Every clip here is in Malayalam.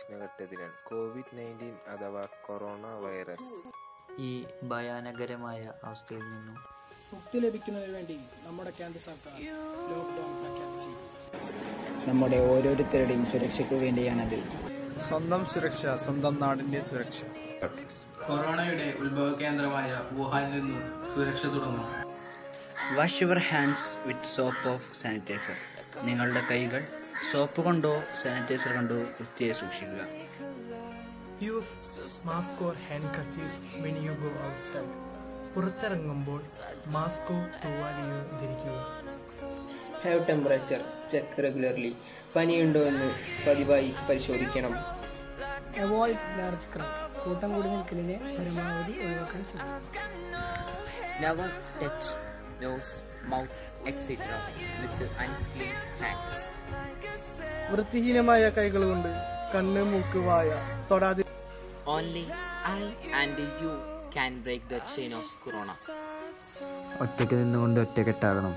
പ്രശ്നഘട്ടത്തിലാണ് കോവിഡ് നയൻറ്റീൻ അഥവാ കൊറോണ വൈറസ് ഈ ഭയാനകരമായ അവസ്ഥയിൽ നിന്നും മുക്തി ലഭിക്കുന്നതിന് വേണ്ടി നമ്മുടെ കേന്ദ്ര സർക്കാർ ലോക്ക്ഡൌൺ പ്രഖ്യാപിച്ചു നമ്മുടെ ഓരോരുത്തരുടെയും സുരക്ഷയ്ക്ക് വേണ്ടിയാണത് സ്വന്തം സുരക്ഷ സ്വന്തം നാടിന്റെ സുരക്ഷ കൊറോണയുടെ ഉത്ഭവ കേന്ദ്രമായ വുഹാനിൽ നിന്നും സുരക്ഷ തുടങ്ങും wash your hands with soap of sanitiser നിങ്ങളുടെ കൈകൾ സോപ്പ് കൊണ്ടോ സാനിറ്റൈസർ കൊണ്ടോ വൃത്തിയായി സൂക്ഷിക്കുക use mask or handkerchief when you go outside പുറത്തിറങ്ങുമ്പോൾ മാസ്കോ തൂവാലിയോ ധരിക്കുക ഹാവ് ടെമ്പറേച്ചർ ചെക്ക് റെഗുലർലി പനിയുണ്ടോ എന്ന് പതിവായി പരിശോധിക്കണം അവോയ്ഡ് ലാർജ് ക്രൗഡ് കൂട്ടം കൂടി നിൽക്കലിനെ പരമാവധി ഒഴിവാക്കാൻ ശ്രദ്ധിക്കുക Never touch nose, mouth, etc. with unclean hands. വൃത്തിഹീനമായ കൈകൾ കൊണ്ട് കണ്ണ് മൂക്ക് വായ തൊടാതെ Only I and you can break the chain of corona. ഒറ്റയ്ക്ക് നിന്നുകൊണ്ട് ഒറ്റക്കെട്ടാകണം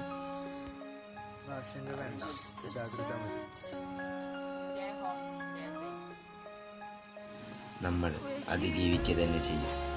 നമ്മൾ അതിജീവിക്കുക തന്നെ ചെയ്യും